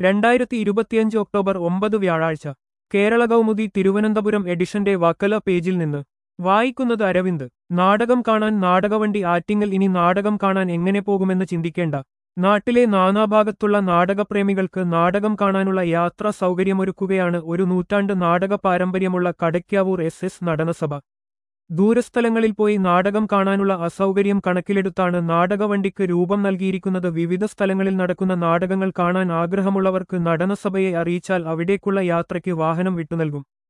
രണ്ടായിരത്തി ഇരുപത്തിയഞ്ച് ഒക്ടോബർ ഒമ്പത് വ്യാഴാഴ്ച കേരള കൗമുദി തിരുവനന്തപുരം എഡിഷന്റെ വക്കല പേജിൽ നിന്ന് വായിക്കുന്നത് അരവിന്ദ് നാടകം കാണാൻ നാടകവണ്ടി ആറ്റിങ്ങൽ ഇനി നാടകം കാണാൻ എങ്ങനെ പോകുമെന്ന് ചിന്തിക്കേണ്ട നാട്ടിലെ നാനാഭാഗത്തുള്ള നാടകപ്രേമികൾക്ക് നാടകം കാണാനുള്ള യാത്രാ സൗകര്യമൊരുക്കുകയാണ് ഒരു നൂറ്റാണ്ട് നാടക പാരമ്പര്യമുള്ള കടയ്ക്കാവൂർ എസ് എസ് നടനസഭ ദൂരസ്ഥലങ്ങളിൽ പോയി നാടകം കാണാനുള്ള അസൗകര്യം കണക്കിലെടുത്താണ് നാടകവണ്ടിക്ക് രൂപം നൽകിയിരിക്കുന്നത് വിവിധ സ്ഥലങ്ങളിൽ നടക്കുന്ന നാടകങ്ങൾ കാണാൻ ആഗ്രഹമുള്ളവർക്ക് നടനസഭയെ അറിയിച്ചാൽ അവിടേക്കുള്ള യാത്രയ്ക്ക് വാഹനം വിട്ടുനൽകും